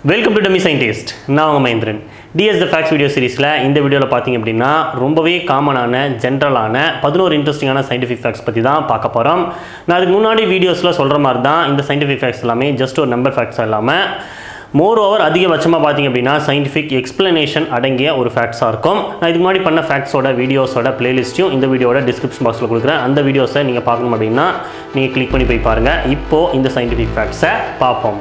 welcome to dummy scientist நான் உங்கள் Mahendran DS the facts video சீரிஸில் இந்த வீடியோவில் பார்த்தீங்க அப்படின்னா ரொம்பவே காமனான ஜென்ரலான பதினோரு இன்ட்ரெஸ்டிங்கான சயின்டிஃபிக் ஃபேக்ட்ஸ் பற்றி தான் பார்க்க போகிறோம் நான் அதுக்கு முன்னாடி வீடியோஸில் சொல்கிற மாதிரி தான் இந்த சயின்டிஃபிக் ஃபேக்ட்ஸ் எல்லாமே ஜஸ்ட் ஒரு நம்பர் ஃபேக்ட்ஸ் இல்லாமல் மோர் ஓவர் அதிகபட்சமாக பார்த்தீங்க அப்படின்னா சயின்டிஃபிக் எக்ஸ்பிளனேஷன் அடங்கிய ஒரு ஃபேக்ட்ஸாக இருக்கும் நான் இதுக்கு முன்னாடி பண்ண ஃபேக்ட்ஸோட வீடியோஸோட பிளேலிஸ்ட்டையும் இந்த வீடியோட டிஸ்கிரிப்ஷன் பாக்ஸில் கொடுக்குறேன் அந்த வீடியோஸை நீங்கள் பார்க்கணும் அப்படின்னா நீங்கள் கிளிக் பண்ணி போய் பாருங்கள் இப்போது இந்த சயின்டிஃபிக் ஃபேக்ட்ஸை பார்ப்போம்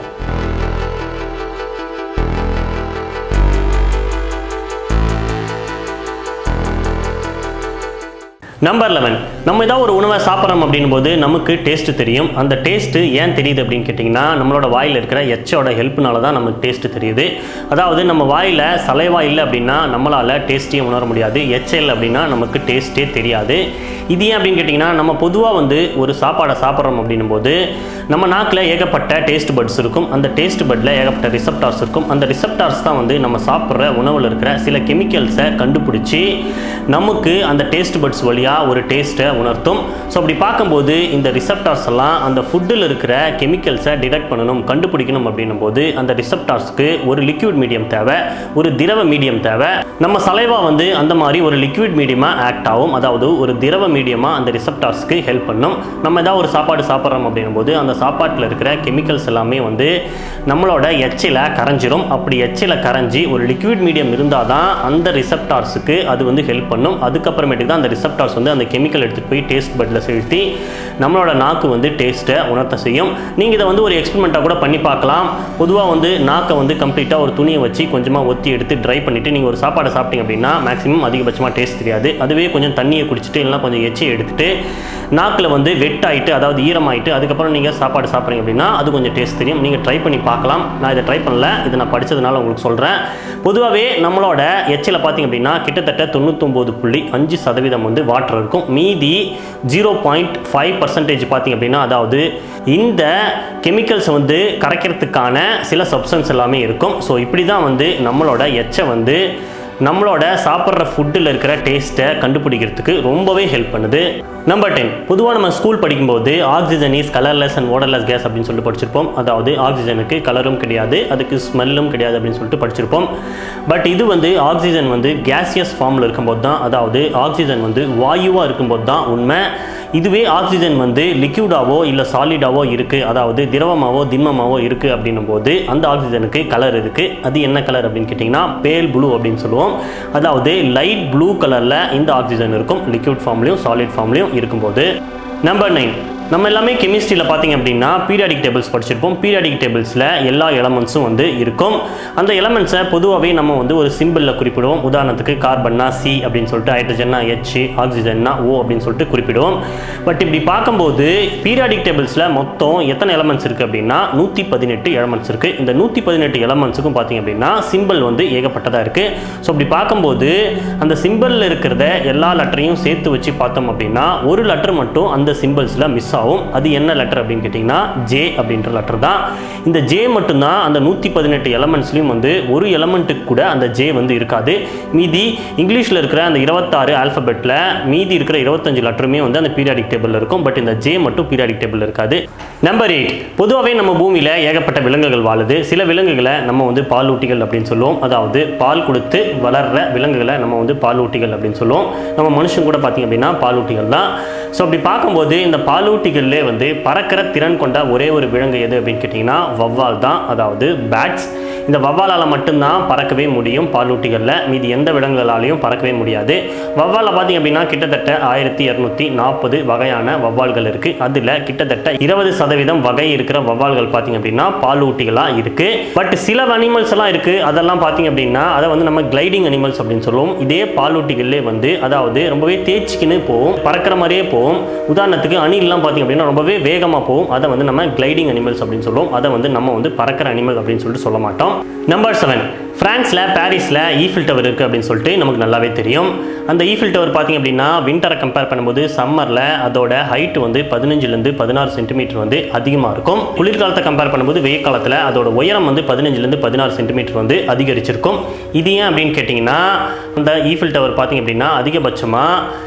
நம்பர் லெவன் நம்ம ஏதாவது ஒரு உணவை சாப்பிட்றோம் அப்படின்னும் போது நமக்கு டேஸ்ட்டு தெரியும் அந்த டேஸ்ட்டு ஏன் தெரியுது அப்படின்னு கேட்டிங்கன்னா நம்மளோட வாயில் இருக்கிற எச்சோட ஹெல்ப்னால தான் நமக்கு டேஸ்ட்டு தெரியுது அதாவது நம்ம வாயில் சலைவா இல்லை அப்படின்னா நம்மளால் டேஸ்ட்டையும் உணர முடியாது எச்சல் அப்படின்னா நமக்கு டேஸ்ட்டே தெரியாது இது ஏன் அப்படின்னு கேட்டிங்கன்னா நம்ம பொதுவாக வந்து ஒரு சாப்பாடை சாப்பிட்றோம் அப்படின்னும் போது நம்ம நாக்கில் ஏகப்பட்ட டேஸ்ட் பட்ஸ் இருக்கும் அந்த டேஸ்ட் பட்டில் ஏகப்பட்ட ரிசப்டார்ஸ் இருக்கும் அந்த ரிசப்டார்ஸ் தான் வந்து நம்ம சாப்பிட்ற உணவில் இருக்கிற சில கெமிக்கல்ஸை கண்டுபிடிச்சி நமக்கு அந்த டேஸ்ட் பட்ஸ் வழியாக ஒரு டேஸ்ட்டை உணர்த்தும் ஸோ அப்படி பார்க்கும்போது இந்த ரிசப்டார்ஸ் எல்லாம் அந்த ஃபுட்டில் இருக்கிற கெமிக்கல்ஸை டிடெக்ட் பண்ணணும் கண்டுபிடிக்கணும் அப்படின்னும் போது அந்த ரிசப்டார்ஸ்க்கு ஒரு லிக்விட் மீடியம் தேவை ஒரு திரவ மீடியம் தேவை நம்ம சலைவா வந்து அந்த மாதிரி ஒரு லிக்விட் மீடியமாக ஆக்ட் ஆகும் அதாவது ஒரு திரவ மீடியமாக அந்த ரிசப்டார்ஸ்க்கு ஹெல்ப் பண்ணும் நம்ம ஏதாவது ஒரு சாப்பாடு சாப்பிட்றோம் அப்படின்னும் போது அந்த சாப்பாட்டில் இருக்கிற கெமிக்கல்ஸ் எல்லாமே வந்து நம்மளோட எச்சில கரைஞ்சிரும் அப்படி எச்சில கரைஞ்சி ஒரு லிக்விட் மீடியம் இருந்தால் தான் அந்த ரிசப்டார்ஸுக்கு அது வந்து ஹெல்ப் பண்ணும் அதுக்கப்புறமேட்டுக்கு தான் அந்த ரிசப்டார்ஸ் வந்து அந்த கெமிக்கல் எடுத்துகிட்டு போய் டேஸ்ட் பட்டில் செலுத்தி நம்மளோட நாக்கு வந்து டேஸ்ட்டை உணர்த்த செய்யும் நீங்கள் இதை வந்து ஒரு எக்ஸ்பெரிமெண்ட்டாக கூட பண்ணி பார்க்கலாம் பொதுவாக வந்து நாக்கை வந்து கம்ப்ளீட்டாக ஒரு துணியை வச்சு கொஞ்சமாக ஒத்தி எடுத்து ட்ரை பண்ணிவிட்டு நீங்கள் ஒரு சாப்பாடை சாப்பிட்டீங்க அப்படின்னா மேக்ஸிமம் அதிகபட்சமாக டேஸ்ட் தெரியாது அதுவே கொஞ்சம் தண்ணியை குடிச்சிட்டு இல்லைனா கொஞ்சம் எச்சியை எடுத்துட்டு நாக்கில் வந்து வெட் ஆகிட்டு அதாவது ஈரமாயிட்டு அதுக்கப்புறம் நீங்கள் சாப்பாடு சாப்பிட்றீங்க அப்படின்னா அது கொஞ்சம் டேஸ்ட் தெரியும் நீங்கள் ட்ரை பண்ணி பார்க்கலாம் நான் இதை ட்ரை பண்ணல இதை நான் படித்ததுனால உங்களுக்கு சொல்கிறேன் பொதுவாகவே நம்மளோட எச்சில் பார்த்தீங்க அப்படின்னா கிட்டத்தட்ட தொண்ணூத்தொம்பது புள்ளி அஞ்சு சதவீதம் வந்து வாட்டர் இருக்கும் மீதி ஜீரோ பாயிண்ட் ஃபைவ் பர்சன்டேஜ் பார்த்தீங்க அப்படின்னா அதாவது இந்த கெமிக்கல்ஸை வந்து கரைக்கிறதுக்கான சில சப்ஸ்டன்ஸ் எல்லாமே இருக்கும் ஸோ இப்படி தான் வந்து நம்மளோட எச்சை வந்து நம்மளோட சாப்பிட்ற ஃபுட்டில் இருக்கிற டேஸ்ட்டை கண்டுபிடிக்கிறதுக்கு ரொம்பவே ஹெல்ப் பண்ணுது நம்பர் டென் பொதுவாக நம்ம ஸ்கூல் படிக்கும்போது oxygen is colourless and waterless gas அப்படின்னு சொல்லிட்டு படிச்சிருப்போம் அதாவது ஆக்சிஜனுக்கு கலரும் கிடையாது அதுக்கு ஸ்மெல்லும் கிடையாது அப்படின்னு சொல்லிட்டு படிச்சிருப்போம் பட் இது வந்து ஆக்சிஜன் வந்து கேசியஸ் ஃபார்மில் இருக்கும்போது தான் அதாவது ஆக்சிஜன் வந்து வாயுவாக இருக்கும்போது தான் உண்மை இதுவே ஆக்சிஜன் வந்து லிக்யூடாவோ இல்லை சாலிடாவோ இருக்குது அதாவது திரவமாவோ திண்மமாவோ இருக்குது அப்படின்னும் போது அந்த ஆக்சிஜனுக்கு கலர் இருக்குது அது என்ன கலர் அப்படின்னு கேட்டிங்கன்னா பேல் ப்ளூ அப்படின்னு சொல்லுவோம் அதாவது லைட் ப்ளூ கலரில் இந்த ஆக்சிஜன் இருக்கும் லிக்யூட் ஃபார்ம்லையும் சாலிட் ஃபார்ம்லையும் இருக்கும்போது நம்பர் நைன் நம்ம எல்லாமே கெமிஸ்ட்ரியில் பார்த்தீங்க அப்படின்னா பீரியாடிக் டேபிள்ஸ் படிச்சிருப்போம் பீரியாடிக் டேபிள்ஸில் எல்லா எலமெண்ட்ஸும் வந்து இருக்கும் அந்த எலமெண்ட்ஸை பொதுவாகவே நம்ம வந்து ஒரு சிம்பிளில் குறிப்பிடுவோம் உதாரணத்துக்கு கார்பன்னா சி அப்படின்னு சொல்லிட்டு ஹைட்ரஜன்னா ஹெச் ஆக்சிஜன்னா ஓ அப்படின்னு சொல்லிட்டு குறிப்பிடுவோம் பட் இப்படி பார்க்கும்போது பீரியாடிக் டேபிள்ஸில் மொத்தம் எத்தனை எலமெண்ட்ஸ் இருக்குது அப்படின்னா நூற்றி பதினெட்டு எலமெண்ட்ஸ் இருக்குது இந்த நூற்றி பதினெட்டு எலமெண்ட்ஸுக்கும் பார்த்தீங்க அப்படின்னா சிம்பிள் வந்து ஏகப்பட்டதாக இருக்குது ஸோ அப்படி பார்க்கும்போது அந்த சிம்பிளில் இருக்கிறத எல்லா லெட்டரையும் சேர்த்து வச்சு பார்த்தோம் அப்படின்னா ஒரு லெட்டர் மட்டும் அந்த சிம்பிள்ஸில் மிஸ் ஆகும் அது என்ன லெட்டர் அப்படின்னு கேட்டிங்கன்னா ஜே அப்படின்ற லெட்டர் தான் இந்த ஜே மட்டும்தான் அந்த நூற்றி பதினெட்டு எலமெண்ட்ஸ்லையும் வந்து ஒரு எலமெண்ட்டுக்கு கூட அந்த ஜே வந்து இருக்காது மீதி இங்கிலீஷில் இருக்கிற அந்த இருபத்தாறு ஆல்ஃபபெட்டில் மீதி இருக்கிற இருபத்தஞ்சு லெட்டருமே வந்து அந்த பீரியாடிக் டேபிளில் இருக்கும் பட் இந்த ஜே மட்டும் பீரியாடிக் டேபிளில் இருக்காது நம்பர் எயிட் பொதுவாகவே நம்ம பூமியில் ஏகப்பட்ட விலங்குகள் வாழுது சில விலங்குகளை நம்ம வந்து பாலூட்டிகள் அப்படின்னு சொல்லுவோம் அதாவது பால் கொடுத்து வளர்ற விலங்குகளை நம்ம வந்து பாலூட்டிகள் அப்படின்னு சொல்லுவோம் நம்ம மனுஷன் கூட பார்த்திங்க அப்படின்னா பாலூட்டிகள் தான் ஸோ அப்படி பார்க்கும்போது இந்த பாலூட்டிகளிலே வந்து பறக்கிற திறன் கொண்ட ஒரே ஒரு விலங்கு எது அப்படின்னு கேட்டிங்கன்னா வவ்வால் தான் அதாவது பேட்ஸ் இந்த வவ்வாலால் மட்டும்தான் பறக்கவே முடியும் பாலூட்டிகளில் மீதி எந்த விலங்குகளாலையும் பறக்கவே முடியாது வவ்வாலில் பார்த்திங்க அப்படின்னா கிட்டத்தட்ட ஆயிரத்தி இரநூத்தி நாற்பது வகையான வவ்வால்கள் இருக்குது அதில் கிட்டத்தட்ட இருபது சதவீதம் வகை இருக்கிற வவ்வால்கள் பார்த்திங்க அப்படின்னா பாலூட்டிகளாக இருக்குது பட் சில அனிமல்ஸ் எல்லாம் இருக்குது அதெல்லாம் பார்த்திங்க அப்படின்னா அதை வந்து நம்ம கிளைடிங் அனிமல்ஸ் அப்படின்னு சொல்லுவோம் இதே பாலூட்டிகளே வந்து அதாவது ரொம்பவே தேய்ச்சிக்கின்னு போகும் பறக்கிற மாதிரியே போகும் உதாரணத்துக்கு அணில்லாம் பார்த்திங்க அப்படின்னா ரொம்பவே வேகமாக போகும் அதை வந்து நம்ம கிளைடிங் அனிமல்ஸ் அப்படின்னு சொல்லுவோம் அதை வந்து நம்ம வந்து பறக்கிற அனிமல் அப்படின்னு சொல்லிட்டு சொல்ல மாட்டோம் நம்பர் செவன் ஃப்ரான்ஸில் பாரிஸில் ஈஃபில் டவர் இருக்குது அப்படின்னு சொல்லிட்டு நமக்கு நல்லாவே தெரியும் அந்த ஈஃபில் டவர் பார்த்திங்க அப்படின்னா விண்டரை கம்பேர் பண்ணும்போது சம்மரில் அதோட ஹைட் வந்து பதினஞ்சுலேருந்து பதினாறு சென்டிமீட்டர் வந்து அதிகமாக இருக்கும் குளிர்காலத்தை கம்பேர் பண்ணும்போது வெயில் காலத்தில் அதோட உயரம் வந்து பதினஞ்சுலேருந்து பதினாறு சென்டிமீட்டர் வந்து அதிகரிச்சிருக்கும் இது ஏன் அப்படின்னு கேட்டிங்கன்னா அந்த ஈஃபில் டவர் பார்த்திங்க அப்படின்னா அதிகபட்சமாக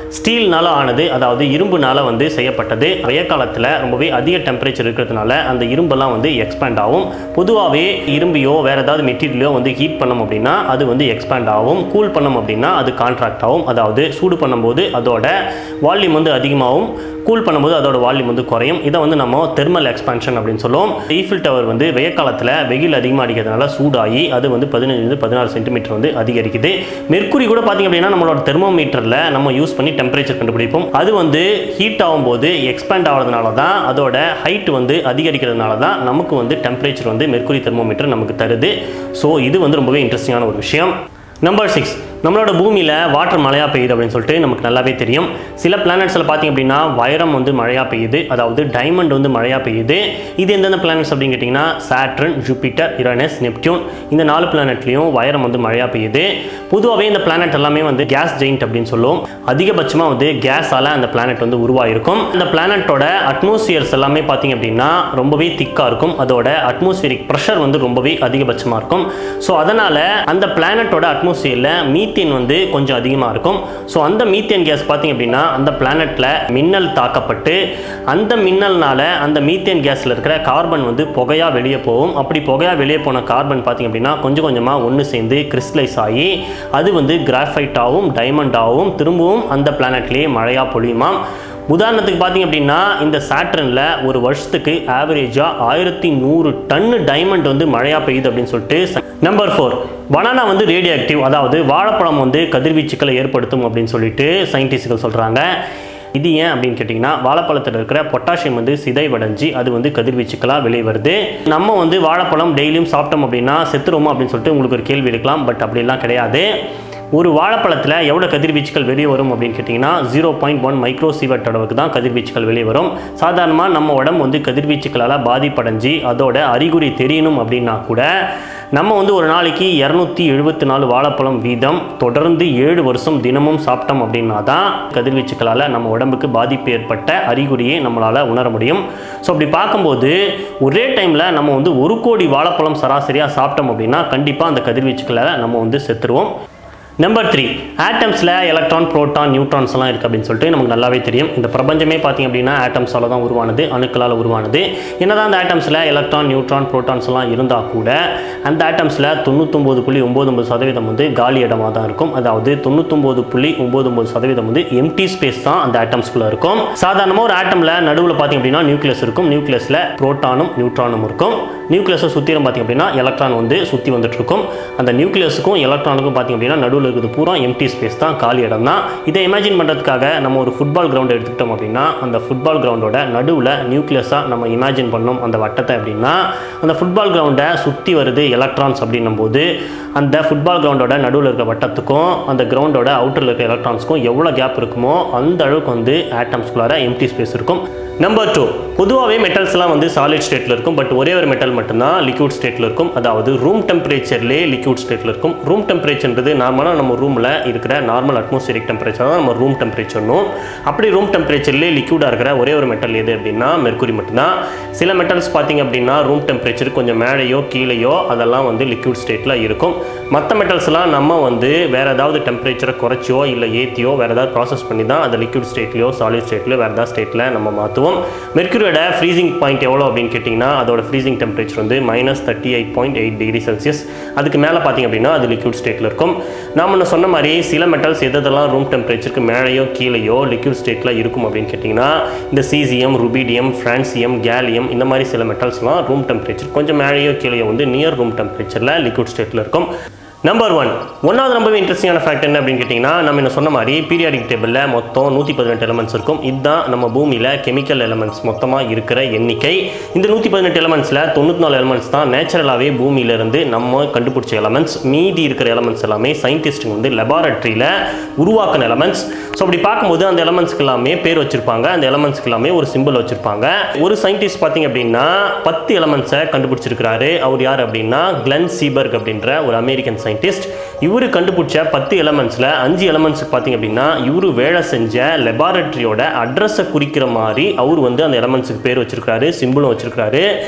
ஸ்டீல்னால ஆனது அதாவது இரும்புனால வந்து செய்யப்பட்டது வெய்ய காலத்தில் ரொம்பவே அதிக டெம்பரேச்சர் இருக்கிறதுனால அந்த இரும்பெல்லாம் வந்து எக்ஸ்பேண்ட் ஆகும் பொதுவாகவே இரும்பையோ வேறு ஏதாவது மெட்டீரியலையோ வந்து ஹீட் பண்ணோம் அப்படின்னா அது வந்து எக்ஸ்பேண்ட் ஆகும் கூல் பண்ணோம் அப்படின்னா அது கான்ட்ராக்ட் ஆகும் அதாவது சூடு பண்ணும்போது அதோட வால்யூம் வந்து அதிகமாகும் கூல் பண்ணும்போது அதோட வால்யூம் வந்து குறையும் இதை வந்து நம்ம தெர்மல் எக்ஸ்பான்ஷன் அப்படின்னு சொல்லுவோம் ஈஃபில் டவர் வந்து வெய்ய காலத்தில் வெயில் அதிகமாக அடிக்கிறதுனால சூடாகி அது வந்து பதினஞ்சுலேருந்து பதினாறு சென்டிமீட்டர் வந்து அதிகரிக்குது மெர்க்குரி கூட பார்த்திங்க அப்படின்னா நம்மளோட தெர்மோமீட்டரில் நம்ம யூஸ் பண்ணி டெம்பரேச்சர் கண்டுபிடிப்போம் அது வந்து ஹீட் ஆகும்போது எக்ஸ்பேண்ட் ஆகிறதுனால தான் அதோட ஹைட் வந்து அதிகரிக்கிறதுனால தான் நமக்கு வந்து டெம்பரேச்சர் வந்து மெர்க்குரி தெர்மோமீட்டர் நமக்கு தருது ஸோ இது வந்து ரொம்பவே இன்ட்ரெஸ்டிங்கான ஒரு விஷயம் நம்பர் சிக்ஸ் நம்மளோட பூமியில் வாட்டர் மழையாக பெய்யுது அப்படின்னு சொல்லிட்டு நமக்கு நல்லாவே தெரியும் சில பிளானட்ஸில் பார்த்திங்க அப்படின்னா வைரம் வந்து மழையாக பெய்யுது அதாவது டைமண்ட் வந்து மழையாக பெய்யுது இது எந்தெந்த பிளானட்ஸ் அப்படின்னு கேட்டிங்கன்னா சாட்ரன் ஜூபிட்டர் யுரேனஸ் நெப்டியூன் இந்த நாலு பிளானட்லேயும் வைரம் வந்து மழையாக பெய்யுது பொதுவாகவே இந்த பிளானட் எல்லாமே வந்து கேஸ் ஜெயிண்ட் அப்படின்னு சொல்லுவோம் அதிகபட்சமாக வந்து கேஸால் அந்த பிளானட் வந்து உருவாயிருக்கும் அந்த பிளானட்டோட அட்மாஸ்பியர்ஸ் எல்லாமே பார்த்திங்க அப்படின்னா ரொம்பவே திக்காக இருக்கும் அதோட அட்மாஸ்பியரிக் ப்ரெஷர் வந்து ரொம்பவே அதிகபட்சமாக இருக்கும் ஸோ அதனால் அந்த பிளானட்டோட அட்மாஸ்பியரில் மீத்தேன் வந்து கொஞ்சம் அதிகமாக இருக்கும் ஸோ அந்த மீத்தேன் கேஸ் பார்த்திங்க அப்படின்னா அந்த பிளானட்டில் மின்னல் தாக்கப்பட்டு அந்த மின்னல்னால அந்த மீத்தேன் கேஸில் இருக்கிற கார்பன் வந்து புகையாக வெளியே போகும் அப்படி புகையாக வெளியே போன கார்பன் பார்த்திங்க அப்படின்னா கொஞ்சம் கொஞ்சமாக ஒன்று சேர்ந்து கிறிஸ்டலைஸ் ஆகி அது வந்து கிராஃபைட் ஆகும் டைமண்ட் ஆகும் திரும்பவும் அந்த பிளானட்லேயே மழையாக பொழியுமாம் உதாரணத்துக்கு பார்த்தீங்க அப்படின்னா இந்த சாட்ரனில் ஒரு வருஷத்துக்கு ஆவரேஜாக ஆயிரத்தி நூறு டன்னு டைமண்ட் வந்து மழையாக பெய்யுது அப்படின்னு சொல்லிட்டு நம்பர் ஃபோர் பனானா வந்து ரேடியோ ஆக்டிவ் அதாவது வாழைப்பழம் வந்து கதிர்வீச்சுக்களை ஏற்படுத்தும் அப்படின்னு சொல்லிட்டு சயின்டிஸ்ட்கள் சொல்கிறாங்க இது ஏன் அப்படின்னு கேட்டிங்கன்னா வாழைப்பழத்தில் இருக்கிற பொட்டாசியம் வந்து சிதைவடைஞ்சு அது வந்து கதிர்வீச்சுக்களாக வெளியே வருது நம்ம வந்து வாழைப்பழம் டெய்லியும் சாப்பிட்டோம் அப்படின்னா செத்துருவோமா அப்படின்னு சொல்லிட்டு உங்களுக்கு ஒரு கேள்வி இருக்கலாம் பட் அப்படிலாம் கிடையாது ஒரு வாழைப்பழத்தில் எவ்வளோ கதிர்வீச்சுகள் வெளியே வரும் அப்படின்னு கேட்டிங்கன்னா zero point one micro sievert அளவுக்கு தான் கதிர்வீச்சுகள் வெளியே வரும் சாதாரணமாக நம்ம உடம்பு வந்து கதிர்வீச்சுக்களால் பாதிப்படைஞ்சு அதோட அறிகுறி தெரியணும் அப்படின்னா கூட நம்ம வந்து ஒரு நாளைக்கு இரநூத்தி எழுபத்தி நாலு வாழைப்பழம் வீதம் தொடர்ந்து ஏழு வருஷம் தினமும் சாப்பிட்டோம் அப்படின்னா தான் கதிர்வீச்சுக்களால் நம்ம உடம்புக்கு பாதிப்பு ஏற்பட்ட அறிகுறியை நம்மளால் உணர முடியும் ஸோ அப்படி பார்க்கும்போது ஒரே டைமில் நம்ம வந்து ஒரு கோடி வாழைப்பழம் சராசரியாக சாப்பிட்டோம் அப்படின்னா கண்டிப்பாக அந்த கதிர்வீச்சுக்களை நம்ம வந்து செத்துருவோம் நம்பர் த்ரீ ஆட்டம்ஸில் எலக்ட்ரான் ப்ரோட்டான் நியூட்ரான்ஸ் எல்லாம் இருக்குது அப்படின்னு சொல்லிட்டு நமக்கு நல்லாவே தெரியும் இந்த பிரபஞ்சமே பார்த்திங்க அப்படின்னா ஆட்டம்ஸால் தான் உருவானது அணுக்களால் உருவானது என்னதான் அந்த ஆட்டம்ஸில் எலக்ட்ரான் நியூட்ரான் ப்ரோட்டான்ஸ் எல்லாம் இருந்தால் கூட அந்த ஆட்டம்ஸில் தொண்ணூத்தொம்பது புள்ளி ஒம்பது ஒம்பது சதவீதம் வந்து காலி இடமாக தான் இருக்கும் அதாவது தொண்ணூத்தொம்பது புள்ளி ஒம்பது ஒம்பது சதவீதம் வந்து எம்டி ஸ்பேஸ் தான் அந்த ஆட்டம்ஸ்குள்ளே இருக்கும் சாதாரணமாக ஒரு ஆட்டமில் நடுவில் பார்த்திங்க அப்படின்னா நியூக்ளியஸ் இருக்கும் நியூக்ளியஸில் ப்ரோட்டானும் நியூட்ரானும் இருக்கும் நியூக்ளியஸை சுற்றிலும் பார்த்திங்க அப்படின்னா எலக்ட்ரான் வந்து சுற்றி வந்துட்டு இருக்கும் அந்த நியூக்ளியஸுக்கும் எலக்ட்ரானுக்கும் பார்த்திங்க அப்படின்னா நடுவில் இருக்கிறது பூரா எம்டி ஸ்பேஸ் தான் காலி இடம் தான் இதை இமேஜின் பண்ணுறதுக்காக நம்ம ஒரு ஃபுட்பால் கிரவுண்ட் எடுத்துக்கிட்டோம் அப்படின்னா அந்த ஃபுட்பால் கிரவுண்டோட நடுவில் நியூக்ளியஸாக நம்ம இமேஜின் பண்ணோம் அந்த வட்டத்தை அப்படின்னா அந்த ஃபுட்பால் கிரவுண்டை சுற்றி வருது எலக்ட்ரான்ஸ் அப்படின்னும் போது அந்த ஃபுட்பால் கிரவுண்டோட நடுவில் இருக்கிற வட்டத்துக்கும் அந்த கிரவுண்டோட அவுட்டரில் இருக்கிற எலக்ட்ரான்ஸ்க்கும் எவ்வளோ கேப் இருக்குமோ அந்த அளவுக்கு வந்து ஆட்டம்ஸ்குள்ளார எம்டி ஸ்பேஸ் இருக்கும் நம்பர் டூ பொதுவாகவே மெட்டல்ஸ்லாம் வந்து சாலிட் ஸ்டேட்டில் இருக்கும் பட் ஒரே ஒரு மெட்டல் மட்டும்தான் லிக்விட் ஸ்டேட்டில் இருக்கும் அதாவது ரூம் டெம்பரேச்சர்லேயே லிக்விட் ஸ்டேட்டில் இருக்கும் ரூம் டெம்பரேச்சர்ன்றது நார்மலாக நம்ம ரூமில் இருக்கிற நார்மல் அட்மாஸ்பியரிக் டெம்பரேச்சர் தான் நம்ம ரூம் டெம்பரேச்சர்னும் அப்படி ரூம் டெம்பரேச்சர்லேயே லிக்விடாக இருக்கிற ஒரே ஒரு மெட்டல் எது அப்படின்னா மெர்க்குரி மட்டும்தான் சில மெட்டல்ஸ் பார்த்திங்க அப்படின்னா ரூம் டெம்பரேச்சர் கொஞ்சம் மேலேயோ கீழேயோ அதெல்லாம் வந்து லிக்விட் ஸ்டேட்டில் இருக்கும் மற்ற மெட்டல்ஸ்லாம் நம்ம வந்து வேறு ஏதாவது டெம்பரேச்சரை குறைச்சியோ இல்லை ஏற்றியோ வேறு ஏதாவது ப்ராசஸ் பண்ணி தான் அதை லிக்விட் ஸ்டேட்லையோ சாலிட் ஸ்டேட்லையோ வேறு ஏதாவது ஸ்டேட்டில் நம்ம மாற்றுவோம் மெர்க்குரியோட ஃப்ரீசிங் பாயிண்ட் எவ்வளோ அப்படின்னு கேட்டிங்கன்னா அதோட ஃப்ரீசிங் டெம்பரேச்சர் வந்து minus thirty eight point eight degree Celsius அதுக்கு மேலே பார்த்திங்க அப்படின்னா அது லிக்விட் ஸ்டேட்டில் இருக்கும் நாம் ஒன்று சொன்ன மாதிரி சில மெட்டல்ஸ் எதெல்லாம் ரூம் டெம்பரேச்சருக்கு மேலேயோ கீழேயோ லிக்விட் ஸ்டேட்டில் இருக்கும் அப்படின்னு கேட்டிங்கன்னா இந்த சீசியம் ருபீடியம் ஃப்ரான்சியம் கேலியம் இந்த மாதிரி சில மெட்டல்ஸ்லாம் ரூம் டெம்பரேச்சர் கொஞ்சம் மேலேயோ கீழேயோ வந்து நியர் ரூம் டெம்பரேச்சரில் லிக்விட் ஸ்டேட்டில் இருக்கும் நம்பர் ஒன் ஒன்றாவது ரொம்பவே இன்ட்ரெஸ்டிங்கான ஃபேக்ட் என்ன அப்படின்னு கேட்டிங்கன்னா நம்ம என்ன சொன்ன மாதிரி பீரியாடிக் டேபிளில் மொத்தம் நூற்றி பதினெட்டு எலமெண்ட்ஸ் இருக்கும் இதுதான் நம்ம பூமியில் கெமிக்கல் எலமெண்ட்ஸ் மொத்தமாக இருக்கிற எண்ணிக்கை இந்த நூற்றி பதினெட்டு எலமெண்ட்ஸில் தொண்ணூற்றி நாலு எலமெண்ட்ஸ் தான் நேச்சுரலாகவே பூமியிலேருந்து நம்ம கண்டுபிடிச்ச எலமெண்ட்ஸ் மீதி இருக்கிற எலமெண்ட்ஸ் எல்லாமே சயின்டிஸ்ட்டுங்க வந்து லெபார்டரியில் உருவாக்கின எலமெண்ட்ஸ் ஸோ அப்படி பார்க்கும்போது அந்த எலமெண்ட்ஸ்க்கு எல்லாமே பேர் வச்சிருப்பாங்க அந்த எலமெண்ட்ஸ்க்கு எல்லாமே ஒரு சிம்பிள் வச்சிருப்பாங்க ஒரு சயின்டிஸ்ட் பார்த்தீங்க அப்படின்னா பத்து எலமெண்ட்ஸை கண்டுபிடிச்சிருக்கிறாரு அவர் யார் அப்படின்னா கிளென் சீபர்க் அப்படின்ற ஒரு அமெரிக்கன் சயின்டிஸ்ட் இவர் கண்டுபிடிச்ச பத்து எலமெண்ட்ஸில் அஞ்சு எலமெண்ட்ஸுக்கு பார்த்தீங்க அப்படின்னா இவர் வேலை செஞ்ச லெபார்டரியோட அட்ரஸை குறிக்கிற மாதிரி அவர் வந்து அந்த எலமெண்ட்ஸுக்கு பேர் வச்சிருக்காரு சிம்பிளும் வச்சிருக்காரு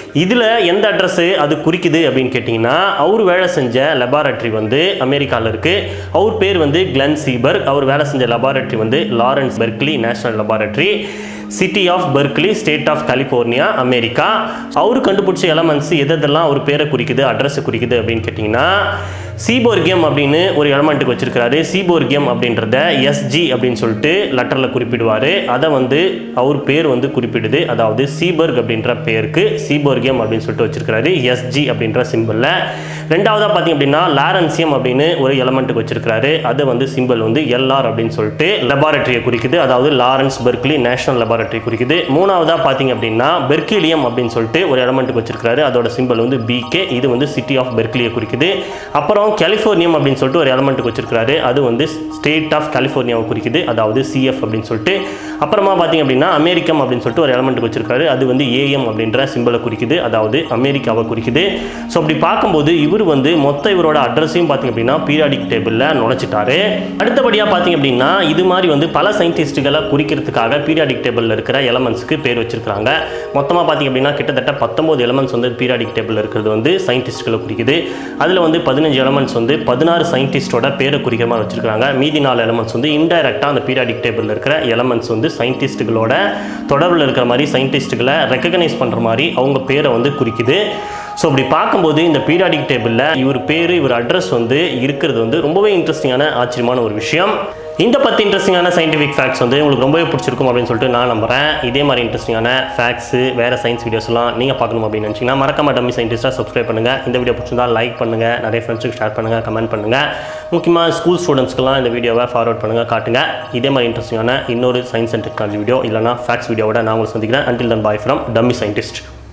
இதில் எந்த அட்ரஸ் அது குறிக்குது அப்படின்னு கேட்டிங்கன்னா அவர் வேலை செஞ்ச லெபார்ட்டரி வந்து அமெரிக்காவில் இருக்குது அவர் பேர் வந்து கிளன் சீபர்க் அவர் வேலை செஞ்ச லெபார்ட்டரி வந்து Lawrence Berkeley national laboratory city of Berkeley state of California America அவர் கண்டுபிடிச்ச எலமெண்ட்ஸ் எதெல்லாம் அவர் பேரை குறிக்குது அட்ரஸ் குறிக்குது அப்படின்னு கேட்டிங்கன்னா சீபோர்கியம் அப்படின்னு ஒரு எலமெண்ட்டுக்கு வச்சிருக்காரு சீபோர்கியம் அப்படின்றத எஸ்ஜி அப்படின்னு சொல்லிட்டு லெட்டரில் குறிப்பிடுவார் அதை வந்து அவர் பேர் வந்து குறிப்பிடுது அதாவது சீபர்க் அப்படின்ற பேருக்கு சீபோர்கியம் அப்படின்னு சொல்லிட்டு வச்சிருக்காரு எஸ்ஜி அப்படின்ற சிம்பிளில் ரெண்டாவதாக பார்த்தீங்க அப்படின்னா லாரன்சியம் அப்படின்னு ஒரு எலமெண்ட்டுக்கு வச்சிருக்காரு அது வந்து சிம்பிள் வந்து எல்ஆர் அப்படின்னு சொல்லிட்டு லெபார்ட்டரியை குறிக்குது அதாவது லாரன்ஸ் பெர்க்லி நேஷனல் லெபார்ட்டரி குறிக்குது மூணாவதாக பார்த்தீங்க அப்படின்னா பெர்கிலியம் அப்படின்னு சொல்லிட்டு ஒரு எலமெண்ட்டுக்கு வச்சிருக்காரு அதோட சிம்பிள் வந்து பிகே இது வந்து சிட்டி ஆஃப் பெர்க்லியை குறிக்குது அப்புறம் கலிஃபோர்னியம் அப்படின்னு சொல்லிட்டு ஒரு எலமெண்ட்டுக்கு வச்சிருக்காரு அது வந்து ஸ்டேட் ஆஃப் கலிஃபோர்னியாவை குறிக்குது அதாவது சிஎஃப் அப்படின்னு சொல்லிட்டு அப்புறமா பார்த்தீங்க அப்படின்னா அமெரிக்கம் அப்படின்னு சொல்லிட்டு ஒரு எலமெண்ட்டுக்கு வச்சிருக்காரு அது வந்து ஏஎம் அப்படின்ற சிம்பிளை குறிக்குது அதாவது அமெரிக்காவை குறிக்குது ஸோ அப்படி பார்க்கும்போது இவர் வந்து மொத்த இவரோட அட்ரஸையும் பார்த்தீங்க அப்படின்னா பீரியாடிக் டேபிளில் நுழைச்சிட்டாரு அடுத்தபடியாக பார்த்தீங்க அப்படின்னா இது மாதிரி வந்து பல சயின்டிஸ்ட்டுகளை குறிக்கிறதுக்காக பீரியாடிக் டேபிளில் இருக்கிற எலமெண்ட்ஸ்க்கு பேர் வச்சிருக்காங்க மொத்தமாக பார்த்தீங்க அப்படின்னா கிட்டத்தட்ட பத்தொம்போது எலமெண்ட்ஸ் வந்து பீரியாடிக் டேபிளில் இருக்கிறது வந்து சயின்டிஸ்ட்களை குறிக்குது அதில் வந்து பதினஞ்சு எலமெண்ட்ஸ் வந்து பதினாறு சயின்டிஸ்டோட பேரை குறிக்கிற மாதிரி வச்சிருக்காங்க மீதி நாலு எலமெண்ட்ஸ் வந்து இன்டைரக்டாக அந்த பீரியாடிக் டேபிளில் இருக்கிற எலமெண்ட்ஸ் வந்து சயின்டிஸ்ட்டுகளோட தொடர்பில் இருக்கிற மாதிரி சயின்டிஸ்ட்டுகளை ரெக்கக்னைஸ் பண்ணுற மாதிரி அவங்க பேரை வந்து குறிக்குது ஸோ அப்படி பார்க்கும்போது இந்த பீரியாடிக் டேபிளில் இவர் பேர் இவர் அட்ரஸ் வந்து இருக்கிறது வந்து ரொம்பவே இன்ட்ரெஸ்டிங்கான ஆச்சரியமான ஒரு விஷயம் இந்த பத்து இன்ட்ரெஸ்டிங்கான சயின்டிஃபிக் ஃபேக்ட்ஸ் வந்து உங்களுக்கு ரொம்பவே பிடிச்சிருக்கும் அப்படின்னு சொல்லிட்டு நான் நம்புறேன் இதே மாதிரி இன்ட்ரெஸ்டிங்கான ஃபேக்ட்ஸு வேறு சயின்ஸ் வீடியோஸ்லாம் நீங்கள் பார்க்கணும் அப்படின்னு நினச்சிங்கன்னா மறக்காம டம்மி சயின்டிஸ்ட்டாக சப்ஸ்கிரைப் பண்ணுங்கள் இந்த வீடியோ பிடிச்சிருந்தா லைக் பண்ணுங்கள் நிறைய ஃப்ரெண்ட்ஸுக்கு ஷேர் பண்ணுங்கள் கமெண்ட் பண்ணுங்கள் முக்கியமாக ஸ்கூல் ஸ்டூடெண்ட்ஸ்க்குலாம் இந்த வீடியோவை ஃபார்வர்ட் பண்ணுங்கள் காட்டுங்க இதே மாதிரி இன்ட்ரெஸ்டிங்கான இன்னொரு சயின்ஸ் அண்ட் டெக்னாலஜி வீடியோ இல்லைனா ஃபேக்ட்ஸ் வீடியோவோட நான் உங்களை சந்திக்கிறேன் until then bye from dummy scientist